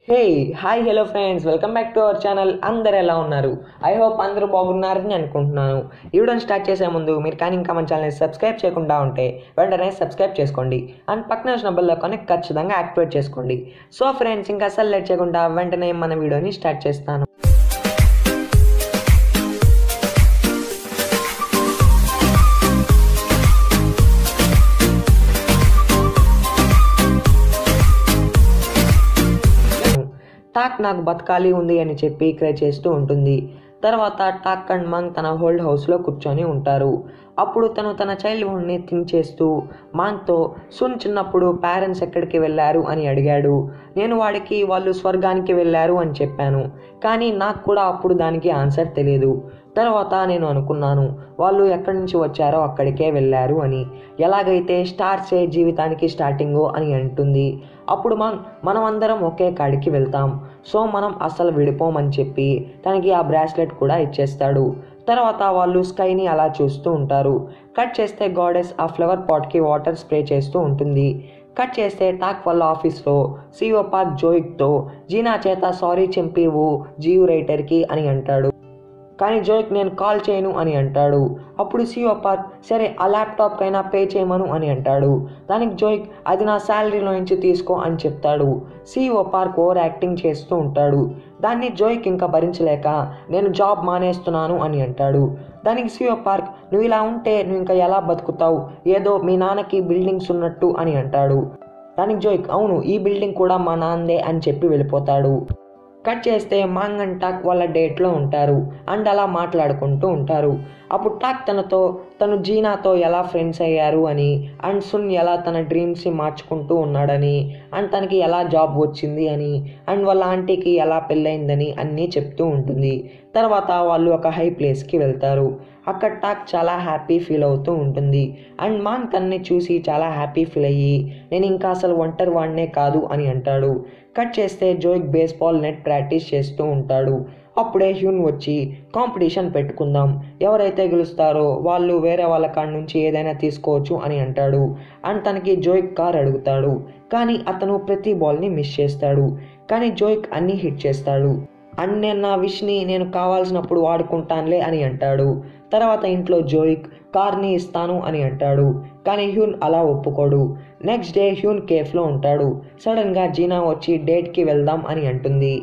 hey hi hello friends welcome back to our channel అందరు ఎలా ఉన్నారు ఐ హోప్ అందరూ బాగున్నారని అనుకుంటున్నాను ఈ వీడియోని స్టార్ట్ చేసే ముందు మీరు కానీ ఇంకా మన ఛానల్ని సబ్స్క్రైబ్ చేయకుండా ఉంటే వెంటనే సబ్స్క్రైబ్ చేసుకోండి అండ్ పక్కన వచ్చిన బెల్ ఐకాన్ని ఖచ్చితంగా యాక్టివేట్ చేసుకోండి సో ఫ్రెండ్స్ ఇంకా అసలు లేట్ చేయకుండా వెంటనే మన వీడియోని స్టార్ట్ చేస్తాను టాక్ నాకు బతకాలి ఉంది అని చెప్పి క్రై చేస్తూ ఉంటుంది తర్వాత టాక్ అండ్ మంగ్ తన హోల్డ్ హౌస్లో కూర్చొని ఉంటారు అప్పుడు తను తన చైల్డ్హుడ్ని థింక్ చేస్తూ మాంగ్తో సున్ చిన్నప్పుడు పేరెంట్స్ ఎక్కడికి వెళ్ళారు అని అడిగాడు నేను వాడికి వాళ్ళు స్వర్గానికి వెళ్ళారు అని చెప్పాను కానీ నాకు కూడా అప్పుడు దానికి ఆన్సర్ తెలియదు తర్వాత నేను అనుకున్నాను వాళ్ళు ఎక్కడి నుంచి వచ్చారో అక్కడికే వెళ్ళారు అని ఎలాగైతే స్టార్సే జీవితానికి స్టార్టింగో అని అంటుంది అప్పుడు మనం మనం అందరం ఒకే కాడికి వెళ్తాం సో మనం అసలు విడిపోమని చెప్పి తనకి ఆ బ్రాస్లెట్ కూడా ఇచ్చేస్తాడు తర్వాత వాళ్ళు స్కైని అలా చూస్తూ ఉంటారు కట్ చేస్తే గాడెస్ ఆ ఫ్లవర్ పాట్కి వాటర్ స్ప్రే చేస్తూ ఉంటుంది కట్ చేస్తే టాక్ వాళ్ళ ఆఫీస్లో సిఓ పార్క్ జోయిక్తో జీనా చేత సారీ చెంపివు జియు రైటర్కి అని అంటాడు కానీ జోయిక్ నేను కాల్ చేయను అని అంటాడు అప్పుడు సిఓ పార్క్ సరే ఆ ల్యాప్టాప్కైనా పే చేయమను అని అంటాడు దానికి జోయిక్ అది నా శాలరీలో నుంచి తీసుకో అని చెప్తాడు సిఓ పార్క్ ఓవర్ యాక్టింగ్ చేస్తూ ఉంటాడు దాన్ని జోయిక్ ఇంకా భరించలేక నేను జాబ్ మానేస్తున్నాను అని అంటాడు దానికి సిఓ పార్క్ నువ్వు ఇలా ఉంటే నువ్వు ఇంకా ఎలా బతుకుతావు ఏదో మీ నాన్నకి బిల్డింగ్స్ ఉన్నట్టు అని అంటాడు దానికి జోయిక్ అవును ఈ బిల్డింగ్ కూడా మా నాన్నదే అని చెప్పి వెళ్ళిపోతాడు కట్ చేస్తే మాంగ్ అండ్ టాక్ వాళ్ళ డేట్లో ఉంటారు అండ్ అలా మాట్లాడుకుంటూ ఉంటారు అప్పుడు టాక్ తనతో తను జీనాతో ఎలా ఫ్రెండ్స్ అయ్యారు అని అండ్ సున్ ఎలా తన డ్రీమ్స్ని మార్చుకుంటూ ఉన్నాడని అండ్ తనకి ఎలా జాబ్ వచ్చింది అని అండ్ వాళ్ళ ఆంటీకి ఎలా పెళ్ళయిందని అన్నీ చెప్తూ ఉంటుంది తర్వాత వాళ్ళు ఒక హై ప్లేస్కి వెళ్తారు అక్కడ టాక్ చాలా హ్యాపీ ఫీల్ అవుతూ ఉంటుంది అండ్ మాంగ్ తనని చూసి చాలా హ్యాపీ ఫీల్ అయ్యి నేను ఇంకా అసలు ఒంటరి వాడినే కాదు అని అంటాడు కట్ చేస్తే జోయిక్ బేస్బాల్ నెట్ ప్రాక్టీస్ చేస్తూ ఉంటాడు అప్పుడే హ్యూన్ వచ్చి కాంపిటీషన్ పెట్టుకుందాం ఎవరైతే గెలుస్తారో వాళ్ళు వేరే వాళ్ళ కాడ నుంచి ఏదైనా తీసుకోవచ్చు అని అంటాడు అండ్ తనకి జోయిక్ కార్ అడుగుతాడు కానీ అతను ప్రతి బాల్ని మిస్ చేస్తాడు కానీ జోయిక్ అన్నీ హిట్ చేస్తాడు అండ్ నేను నా విష్ని నేను కావాల్సినప్పుడు వాడుకుంటానులే అని అంటాడు తర్వాత ఇంట్లో జోయిక్ కార్ని ఇస్తాను అని అంటాడు కానీ హ్యూన్ అలా ఒప్పుకోడు నెక్స్ట్ డే హ్యూన్ కేఫ్లో ఉంటాడు సడన్గా జీనా వచ్చి డేట్కి వెళ్దాం అని అంటుంది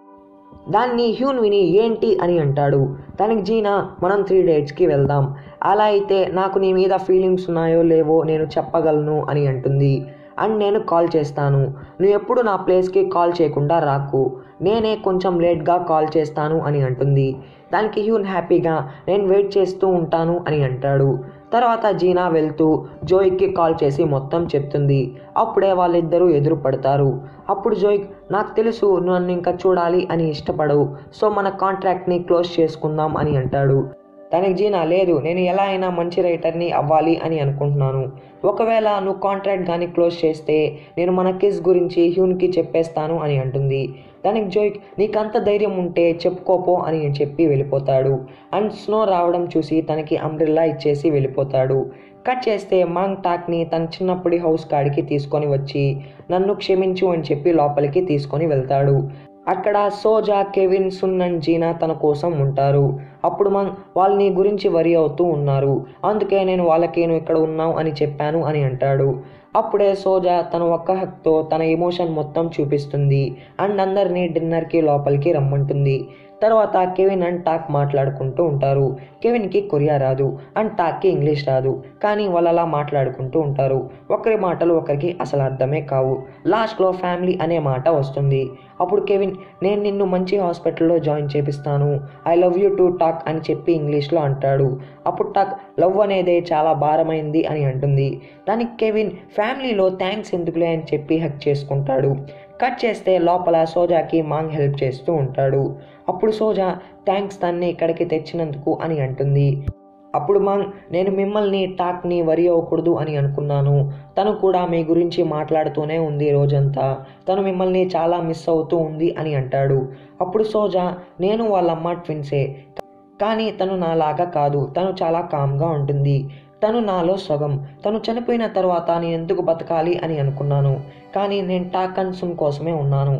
దాన్ని హ్యూన్ విని ఏంటి అని అంటాడు దానికి జీనా మనం త్రీ డేట్స్కి వెళ్దాం అలా అయితే నాకు నీ మీద ఫీలింగ్స్ ఉన్నాయో లేవో నేను చెప్పగలను అని అంటుంది అండ్ నేను కాల్ చేస్తాను నువ్వు ఎప్పుడు నా ప్లేస్కి కాల్ చేయకుండా రాకు నేనే కొంచెం లేట్గా కాల్ చేస్తాను అని అంటుంది దానికి హ్యూన్ హ్యాపీగా నేను వెయిట్ చేస్తూ ఉంటాను అని అంటాడు తర్వాత జీనా వెళ్తూ జోయిక్కి కాల్ చేసి మొత్తం చెప్తుంది అప్పుడే వాళ్ళిద్దరూ ఎదురు పడతారు అప్పుడు జోయిక్ నాకు తెలుసు నన్ను ఇంకా చూడాలి అని ఇష్టపడవు సో మన కాంట్రాక్ట్ని క్లోజ్ చేసుకుందాం అని అంటాడు దానికి జీనా లేదు నేను ఎలా అయినా మంచి రైటర్ని అవ్వాలి అని అనుకుంటున్నాను ఒకవేళ నువ్వు కాంట్రాక్ట్ కానీ క్లోజ్ చేస్తే నేను మన కిస్ గురించి హ్యూన్కి చెప్పేస్తాను అని అంటుంది దానికి జోయిక్ నీకు అంత ధైర్యం ఉంటే చెప్పుకోపో అని చెప్పి వెళ్ళిపోతాడు అండ్ స్నో రావడం చూసి తనకి అంబ్రిల్లా ఇచ్చేసి వెళ్ళిపోతాడు కట్ చేస్తే మాంగ్ టాక్ని తన చిన్నప్పటి హౌస్ కాడికి తీసుకొని వచ్చి నన్ను క్షమించు అని చెప్పి లోపలికి తీసుకొని వెళ్తాడు అక్కడ సోజా కెవిన్ సున్ అండ్ జీనా తన కోసం ఉంటారు అప్పుడు మన వాళ్ళు నీ గురించి వరి అవుతూ ఉన్నారు అందుకే నేను వాళ్ళకి నువ్వు ఇక్కడ ఉన్నావు అని చెప్పాను అని అంటాడు అప్పుడే సోజా తన ఒక్క హక్తో తన ఎమోషన్ మొత్తం చూపిస్తుంది అండ్ అందరినీ డిన్నర్కి లోపలికి రమ్మంటుంది తర్వాత కెవిన్ అండ్ టాక్ మాట్లాడుకుంటూ ఉంటారు కెవిన్కి కొరియా రాదు అండ్ టాక్కి ఇంగ్లీష్ రాదు కానీ వాళ్ళు అలా మాట్లాడుకుంటూ ఉంటారు ఒకరి మాటలు ఒకరికి అసలు అర్థమే కావు లాస్ట్లో ఫ్యామిలీ అనే మాట వస్తుంది అప్పుడు కెవిన్ నేను నిన్ను మంచి హాస్పిటల్లో జాయిన్ చేపిస్తాను I love you to Tak అని చెప్పి ఇంగ్లీష్లో అంటాడు అప్పుడు టాక్ లవ్ అనేదే చాలా భారమైంది అని అంటుంది దానికి కెవిన్ ఫ్యామిలీలో థ్యాంక్స్ ఎందుకులే అని చెప్పి హక్ చేసుకుంటాడు కట్ చేస్తే లోపల సోజాకి మాంగ్ హెల్ప్ చేస్తూ ఉంటాడు అప్పుడు సోజా థ్యాంక్స్ తన్ని ఇక్కడికి తెచ్చినందుకు అని అంటుంది అప్పుడు మాంగ్ నేను మిమ్మల్ని టాక్ని వరి అవ్వకూడదు అని అనుకున్నాను తను కూడా మీ గురించి మాట్లాడుతూనే ఉంది రోజంతా తను మిమ్మల్ని చాలా మిస్ అవుతూ ఉంది అని అంటాడు అప్పుడు సోజా నేను వాళ్ళమ్మ ట్విన్సే కానీ తను నాలాగా కాదు తను చాలా కామ్గా ఉంటుంది తను నాలో సగం తను చనిపోయిన తర్వాత నేను ఎందుకు బతకాలి అని అనుకున్నాను కానీ నేను టాక్ అండ్ సున్ కోసమే ఉన్నాను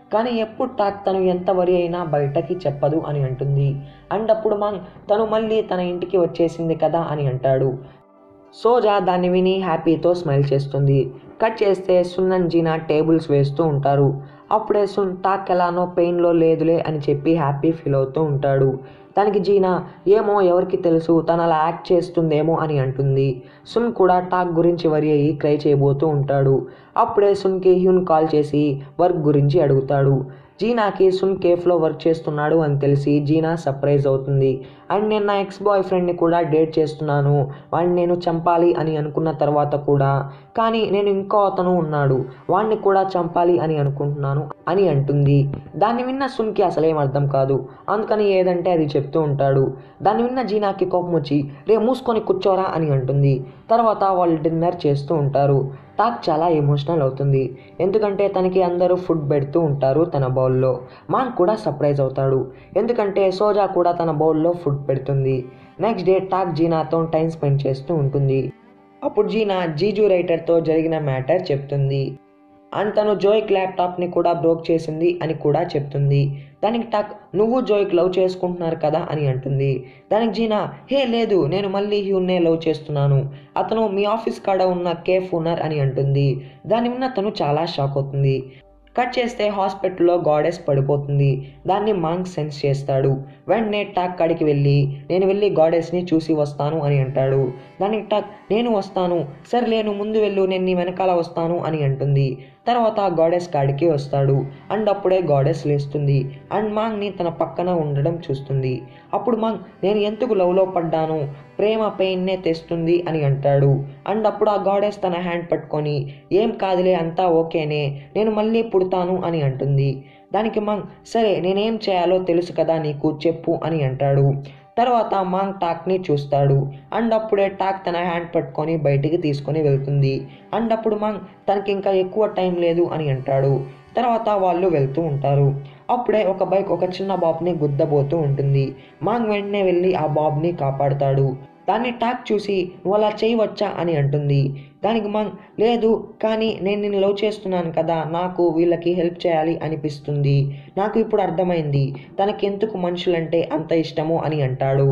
కానీ ఎప్పుడు టాక్ తను ఎంత వరి అయినా బయటకి చెప్పదు అని అంటుంది అండ్ అప్పుడు మాంగ్ తను మళ్ళీ తన ఇంటికి వచ్చేసింది కదా అని అంటాడు సోజా దాన్ని విని హ్యాపీతో స్మైల్ చేస్తుంది కట్ చేస్తే సున్ అండ్ జీనా టేబుల్స్ వేస్తూ ఉంటారు అప్పుడే సున్ టాక్ ఎలానో పెయిన్లో లేదులే అని చెప్పి హ్యాపీ ఫీల్ అవుతూ ఉంటాడు దానికి జీనా ఏమో ఎవరికి తెలుసు తను అలా యాక్ట్ చేస్తుందేమో అని అంటుంది సున్ కూడా టాక్ గురించి వరి అయ్యి క్రై చేయబోతూ ఉంటాడు అప్పుడే సున్కి హ్యూన్ కాల్ చేసి వర్క్ గురించి అడుగుతాడు జీనాకి సున్ కేఫ్లో వర్క్ చేస్తున్నాడు అని తెలిసి జీనా సర్ప్రైజ్ అవుతుంది అండ్ నేను నా ఎక్స్ బాయ్ ఫ్రెండ్ని కూడా డేట్ చేస్తున్నాను వాడిని నేను చంపాలి అని అనుకున్న తర్వాత కూడా కానీ నేను ఇంకో అతను ఉన్నాడు వాడిని కూడా చంపాలి అని అనుకుంటున్నాను అని అంటుంది దాన్ని విన్న సున్కి అసలేం అర్థం కాదు అందుకని ఏదంటే అది చెప్తూ ఉంటాడు దాన్ని విన్న జీనాకి కోపం వచ్చి రే మూసుకొని కూర్చోరా అని అంటుంది తర్వాత వాళ్ళు డిన్నర్ చేస్తూ ఉంటారు టాక్ చాలా ఎమోషనల్ అవుతుంది ఎందుకంటే తనకి అందరూ ఫుడ్ పెడుతూ ఉంటారు తన బౌల్లో మాన్ కూడా సర్ప్రైజ్ అవుతాడు ఎందుకంటే సోజా కూడా తన బౌల్లో ఫుడ్ పెడుతుంది నెక్స్ట్ డే టాక్ జీనాతో టైం స్పెండ్ చేస్తూ ఉంటుంది అప్పుడు జీనా జీజు రైటర్తో జరిగిన మ్యాటర్ చెప్తుంది అండ్ తను జోయిక్ ల్యాప్టాప్ని కూడా బ్రోక్ చేసింది అని కూడా చెప్తుంది దానికి టాక్ నువ్వు జోయిక్ లవ్ చేసుకుంటున్నారు కదా అని అంటుంది దానికి జీనా హే లేదు నేను మళ్ళీ హ్యూన్నే లవ్ చేస్తున్నాను అతను మీ ఆఫీస్ కాడ ఉన్న కేఫ్ ఓనర్ అని అంటుంది దాని విన్న తను చాలా షాక్ అవుతుంది కట్ చేస్తే హాస్పిటల్లో గాడెస్ పడిపోతుంది దాన్ని మాంగ్ సెన్స్ చేస్తాడు వెంటనే టాక్ కాడికి వెళ్ళి నేను వెళ్ళి గాడెస్ని చూసి వస్తాను అని అంటాడు దానికి టాక్ నేను వస్తాను సరే నేను ముందు వెళ్ళు నేను నీ వెనకాల వస్తాను అని అంటుంది తర్వాత గాడెస్ కాడికి వస్తాడు అండ్ అప్పుడే గాడెస్ లేస్తుంది అండ్ మాంగ్ని తన పక్కన ఉండడం చూస్తుంది అప్పుడు మాంగ్ నేను ఎందుకు లవ్లో పడ్డాను ప్రేమ పెయిన్నే తెస్తుంది అని అంటాడు అండ్ అప్పుడు ఆ గాడెస్ తన హ్యాండ్ పట్టుకొని ఏం కాదులే అంతా ఓకేనే నేను మళ్ళీ పుడతాను అని అంటుంది దానికి మాంగ్ సరే నేనేం చేయాలో తెలుసు కదా నీకు చెప్పు అని అంటాడు తర్వాత మాంగ్ టాక్ని చూస్తాడు అండ్ అప్పుడే టాక్ తన హ్యాండ్ పట్టుకొని బయటికి తీసుకొని వెళ్తుంది అండ్ అప్పుడు మాంగ్ తనకి ఇంకా ఎక్కువ టైం లేదు అని అంటాడు తర్వాత వాళ్ళు వెళ్తూ ఉంటారు అప్పుడే ఒక బైక్ ఒక చిన్న బాబ్ని గుద్దబోతూ ఉంటుంది మాంగ్ వెంటనే వెళ్ళి ఆ బాబ్ని కాపాడుతాడు దాన్ని టాక్ చూసి నువ్వు అలా చేయవచ్చా అని అంటుంది దానికి మాంగ్ లేదు కానీ నేను నిన్ను లవ్ చేస్తున్నాను కదా నాకు వీళ్ళకి హెల్ప్ చేయాలి అనిపిస్తుంది నాకు ఇప్పుడు అర్థమైంది తనకి ఎందుకు మనుషులంటే అంత ఇష్టమో అని అంటాడు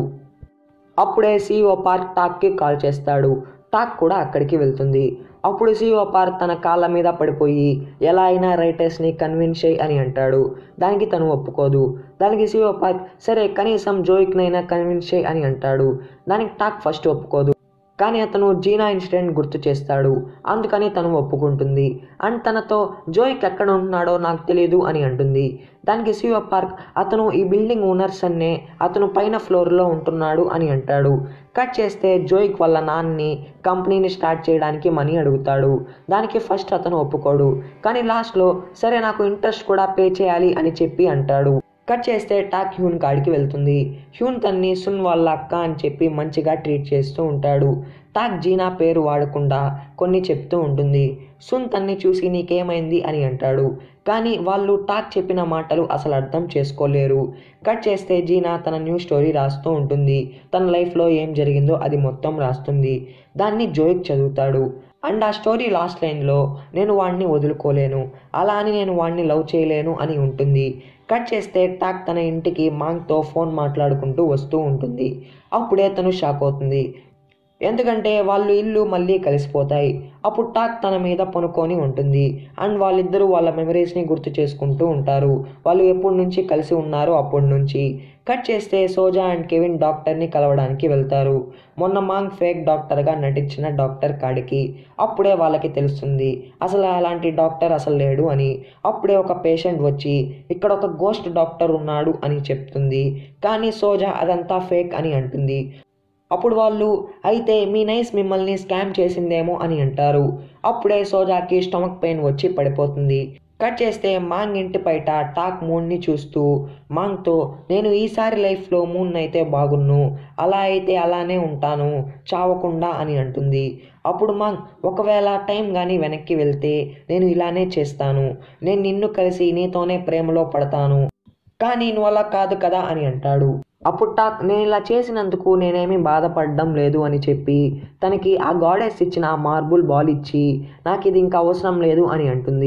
అప్పుడే సీఓ పార్క్ టాక్కి కాల్ చేస్తాడు టాక్ కూడా అక్కడికి వెళ్తుంది అప్పుడు సీఓ పార్క్ తన కాళ్ళ మీద పడిపోయి ఎలా అయినా రైటర్స్ని కన్విన్స్ చేయి అని అంటాడు దానికి తను ఒప్పుకోదు దానికి సీఓ పార్క్ సరే కనీసం జోయిక్నైనా కన్విన్స్ చేయి అని అంటాడు దానికి టాక్ ఫస్ట్ ఒప్పుకోదు కానీ అతను జీనా ఇన్సిడెంట్ గుర్తు చేస్తాడు అందుకని తను ఒప్పుకుంటుంది అండ్ తనతో జోయిక్ ఎక్కడ ఉంటున్నాడో నాకు తెలియదు అని అంటుంది దానికి శివ పార్క్ అతను ఈ బిల్డింగ్ ఓనర్స్ అన్నే అతను పైన ఫ్లోర్లో ఉంటున్నాడు అని అంటాడు కట్ చేస్తే జోయిక్ వాళ్ళ నాన్నని కంపెనీని స్టార్ట్ చేయడానికి మనీ అడుగుతాడు దానికి ఫస్ట్ అతను ఒప్పుకోడు కానీ లాస్ట్లో సరే నాకు ఇంట్రెస్ట్ కూడా పే చేయాలి అని చెప్పి అంటాడు కట్ చేస్తే టాక్ హ్యూన్ కాడికి వెళ్తుంది హ్యూన్ తన్ని సున్ వాళ్ళ అక్క అని చెప్పి మంచిగా ట్రీట్ చేస్తూ ఉంటాడు టాక్ జీనా పేరు వాడకుండా కొన్ని చెప్తూ ఉంటుంది సున్ తన్ని చూసి నీకేమైంది అని అంటాడు కానీ వాళ్ళు టాక్ చెప్పిన మాటలు అసలు అర్థం చేసుకోలేరు కట్ చేస్తే జీనా తన న్యూ స్టోరీ రాస్తూ ఉంటుంది తన లైఫ్లో ఏం జరిగిందో అది మొత్తం రాస్తుంది దాన్ని జోయిక్ చదువుతాడు అండ్ ఆ స్టోరీ లాస్ట్ లైన్లో నేను వాడిని వదులుకోలేను అలా అని నేను వాడిని లవ్ చేయలేను అని ఉంటుంది కట్ చేస్తే టాక్ తన ఇంటికి మాంగ్తో ఫోన్ మాట్లాడుకుంటూ వస్తూ ఉంటుంది అప్పుడే తను షాక్ అవుతుంది ఎందుకంటే వాళ్ళు ఇల్లు మళ్ళీ కలిసిపోతాయి అప్పుడు టాక్ తన మీద పనుకొని ఉంటుంది అండ్ వాళ్ళిద్దరూ వాళ్ళ మెమరీస్ని గుర్తు చేసుకుంటూ ఉంటారు వాళ్ళు ఎప్పటి నుంచి కలిసి ఉన్నారో అప్పటి నుంచి కట్ చేస్తే సోజా అండ్ కెవిన్ డాక్టర్ని కలవడానికి వెళ్తారు మొన్న మాంగ్ ఫేక్ డాక్టర్గా నటించిన డాక్టర్ కాడికి అప్పుడే వాళ్ళకి తెలుస్తుంది అసలు అలాంటి డాక్టర్ అసలు లేడు అని అప్పుడే ఒక పేషెంట్ వచ్చి ఇక్కడ ఒక గోస్ట్ డాక్టర్ ఉన్నాడు అని చెప్తుంది కానీ సోజా అదంతా ఫేక్ అని అంటుంది అప్పుడు వాళ్ళు అయితే మీ నైస్ మిమ్మల్ని స్కామ్ చేసిందేమో అని అంటారు అప్పుడే సోజాకి స్టమక్ పెయిన్ వచ్చి పడిపోతుంది కట్ చేస్తే మాంగ్ ఇంటి బయట టాక్ మూన్ని చూస్తూ మాంగ్తో నేను ఈసారి లైఫ్లో మూన్ అయితే బాగున్ను అలా అయితే అలానే ఉంటాను చావకుండా అని అంటుంది అప్పుడు మాంగ్ ఒకవేళ టైం కానీ వెనక్కి వెళ్తే నేను ఇలానే చేస్తాను నేను నిన్ను కలిసి నీతోనే ప్రేమలో పడతాను కానీ నువ్వు అలా కాదు కదా అని అంటాడు అప్పుడు టాక్ నేను ఇలా చేసినందుకు నేనేమీ బాధపడడం లేదు అని చెప్పి తనకి ఆ గాడెస్ ఇచ్చిన ఆ మార్బుల్ బాల్ ఇచ్చి నాకు ఇది ఇంకా అవసరం లేదు అని అంటుంది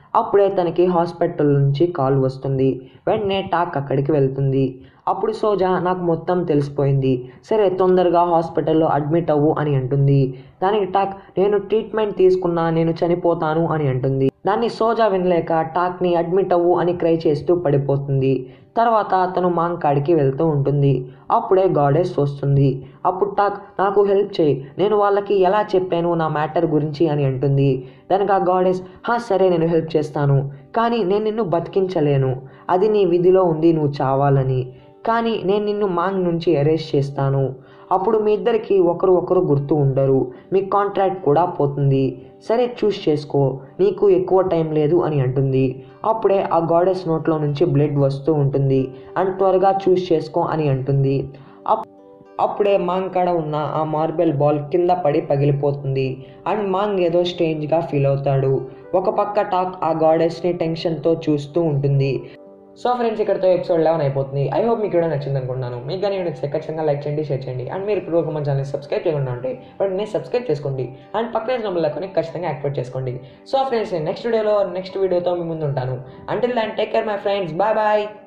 అప్పుడే తనకి హాస్పిటల్ నుంచి కాల్ వస్తుంది వెంటనే టాక్ అక్కడికి వెళ్తుంది అప్పుడు సోజా నాకు మొత్తం తెలిసిపోయింది సరే తొందరగా హాస్పిటల్లో అడ్మిట్ అవ్వు అని అంటుంది దానికి టాక్ నేను ట్రీట్మెంట్ తీసుకున్నా నేను చనిపోతాను అని అంటుంది దాన్ని సోజా వినలేక టాక్ని అడ్మిట్ అవ్వు అని క్రై చేస్తూ పడిపోతుంది తర్వాత తను మాంగ్ కాడికి వెళ్తూ ఉంటుంది అప్పుడే గాడెస్ వస్తుంది అప్పుడు టాక్ నాకు హెల్ప్ చేయి నేను వాళ్ళకి ఎలా చెప్పాను నా మ్యాటర్ గురించి అని అంటుంది దానికి ఆ గాడెస్ హా సరే నేను హెల్ప్ చేస్తాను కానీ నేను నిన్ను బతికించలేను అది నీ విధిలో ఉంది నువ్వు చావాలని కానీ నేను నిన్ను మాంగ్ నుంచి అరెస్ట్ చేస్తాను అప్పుడు మీ ఇద్దరికి ఒకరు ఒకరు గుర్తు ఉండరు మీ కాంట్రాక్ట్ కూడా పోతుంది సరే చూస్ చేసుకో నీకు ఎక్కువ టైం లేదు అని అంటుంది అప్పుడే ఆ గాడెస్ నోట్లో నుంచి బ్లడ్ వస్తూ ఉంటుంది అండ్ త్వరగా చూస్ చేసుకో అని అంటుంది అప్- అప్పుడే మాంగ్ కాడ ఉన్న ఆ మార్బెల్ బాల్ కింద పడి పగిలిపోతుంది అండ్ మాంగ్ ఏదో స్ట్రేంజ్గా ఫీల్ అవుతాడు ఒక పక్క టాక్ ఆ గాడెస్ని టెన్షన్తో చూస్తూ ఉంటుంది సో ఫ్రెండ్స్ ఇక్కడతో ఎపిసోడ్ లెవెన్ అయిపోతుంది ఐ హోప్ మీకు కూడా నచ్చింది అనుకుంటున్నాను మీకు కానీ నచ్చితే ఖచ్చితంగా లైక్ చేయండి షేర్ చేయండి అండ్ మీరు ఇప్పుడు ఒక మన ఛానల్ సబ్స్క్రైబ్ చేయకుండా ఉంటే వెంటనే సబ్స్క్రైబ్ చేసుకోండి అండ్ పక్కన నెంబర్ లెక్కని ఖచ్చితంగా యాక్టివేట్ చేసుకోండి సో ఫ్రెండ్స్ నెక్స్ట్ వీడియోలో నెక్స్ట్ వీడియోతో మీ ముందు ఉంటాను until then take care my friends bye bye